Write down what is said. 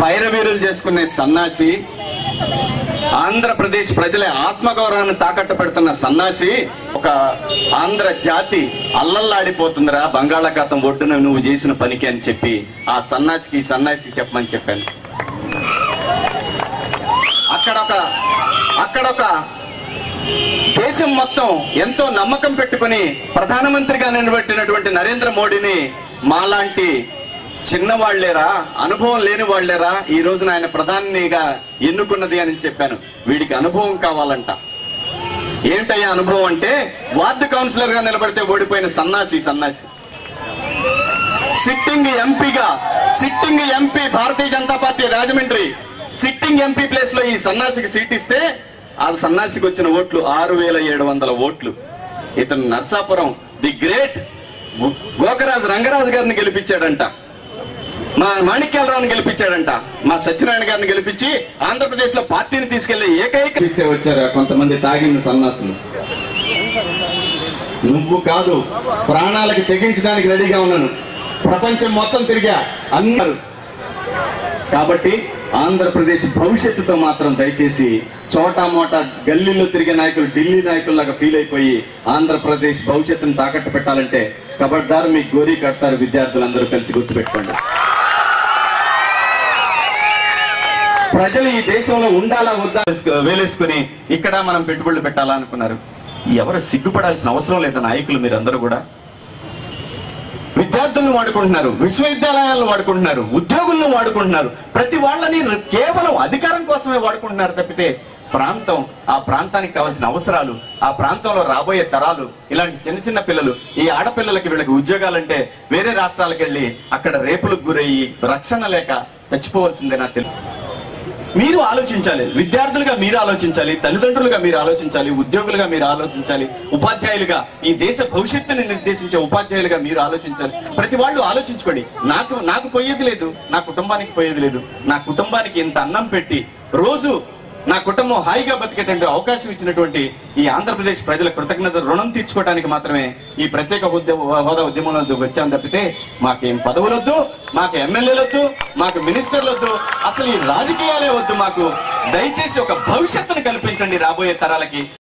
పైరవీరులు చేసుకునే సన్నాసి ఆంధ్రప్రదేశ్ ప్రజల ఆత్మగౌరవాన్ని తాకట్టు పెడుతున్న సన్నాసి ఒక ఆంధ్ర జాతి అల్లల్లాడిపోతుందిరా బంగాళాఖాతం ఒడ్డున నువ్వు చేసిన పనికి అని చెప్పి ఆ సన్నాసికి ఈ సన్నాసికి చెప్పమని చెప్పాను అక్కడొక అక్కడొక దేశం మొత్తం ఎంతో నమ్మకం పెట్టుకుని ప్రధానమంత్రిగా నిలబెట్టినటువంటి నరేంద్ర మోడీని మాలాంటి చిన్నవాళ్లేరా అనుభవం లేని వాళ్లేరా ఈ రోజున ఆయన ప్రధానిగా ఎన్నుకున్నది అని చెప్పాను వీడికి అనుభవం కావాలంట ఏంటయ్యా అనుభవం అంటే వార్డు కౌన్సిలర్ గా నిలబడితే ఓడిపోయిన సన్నాసి సన్నాసి సిట్టింగ్ ఎంపీగా sitting MP Bharatiya Janata Party Rajahmundry sitting MP place లో ఈ సన్నాసికి సీట్ ఇస్తే ఆ సన్నాసికి వచ్చిన ఓట్లు ఆరు వేల ఏడు వందల ఓట్లు ఇతను నర్సాపురం ది గ్రేట్ గోకరాజు రంగరాజు గారిని గెలిపించాడంట మా మాణిక్యాలరావుని గెలిపించాడంట మా సత్యనారాయణ గారిని గెలిపించి ఆంధ్రప్రదేశ్ లో పార్టీని తీసుకెళ్లి ఏకైక ఇస్తే వచ్చారు కొంతమంది తాగిన సన్నాసులు నువ్వు కాదు ప్రాణాలకు తెగించడానికి రెడీగా ఉన్నాను ప్రపంచం మొత్తం తిరిగా అన్నారు కాబట్టి ఆంధ్రప్రదేశ్ భవిష్యత్తుతో మాత్రం దయచేసి చోటా మోటా గల్లీలో తిరిగే నాయకులు ఢిల్లీ నాయకుల్లాగా ఫీల్ అయిపోయి ఆంధ్రప్రదేశ్ భవిష్యత్తును తాకట్టు పెట్టాలంటే కబడ్దారు మీకు గోరీ కడతారు విద్యార్థులందరూ కలిసి గుర్తుపెట్టుకోండి ప్రజలు ఈ దేశంలో ఉండాలా వద్దా వేలేసుకుని ఇక్కడ మనం పెట్టుబడులు పెట్టాలా అనుకున్నారు ఎవరు సిగ్గుపడాల్సిన అవసరం లేదా నాయకులు మీరందరూ కూడా విద్యార్థులను వాడుకుంటున్నారు విశ్వవిద్యాలయాలను వాడుకుంటున్నారు ఉద్యోగులను వాడుకుంటున్నారు ప్రతి వాళ్ళని కేవలం అధికారం కోసమే వాడుకుంటున్నారు తప్పితే ప్రాంతం ఆ ప్రాంతానికి కావాల్సిన అవసరాలు ఆ ప్రాంతంలో రాబోయే తరాలు ఇలాంటి చిన్న చిన్న పిల్లలు ఈ ఆడపిల్లలకి వీళ్ళకి ఉద్యోగాలంటే వేరే రాష్ట్రాలకు వెళ్ళి అక్కడ రేపులకు గురయ్యి రక్షణ లేక చచ్చిపోవాల్సిందే నాకు తెలుసు మీరు ఆలోచించాలి విద్యార్థులుగా మీరు ఆలోచించాలి తల్లిదండ్రులుగా మీరు ఆలోచించాలి ఉద్యోగులుగా మీరు ఆలోచించాలి ఉపాధ్యాయులుగా ఈ దేశ భవిష్యత్తుని నిర్దేశించే ఉపాధ్యాయులుగా మీరు ఆలోచించాలి ప్రతి వాళ్ళు ఆలోచించుకోండి నాకు నాకు పోయేది లేదు నా కుటుంబానికి పోయేది లేదు నా కుటుంబానికి ఇంత అన్నం పెట్టి రోజు నా కుటుంబం హాయిగా బతికేటువంటి అవకాశం ఇచ్చినటువంటి ఈ ఆంధ్రప్రదేశ్ ప్రజల కృతజ్ఞత రుణం తీర్చుకోవడానికి మాత్రమే ఈ ప్రత్యేక ఉద్యమ హోదా ఉద్యమంలో వచ్చాం తప్పితే మాకేం పదవులొద్దు మాకు ఎమ్మెల్యేలొద్దు మాకు మినిస్టర్లొద్దు అసలు ఈ రాజకీయాలే వద్దు మాకు దయచేసి ఒక భవిష్యత్తును కల్పించండి రాబోయే తరాలకి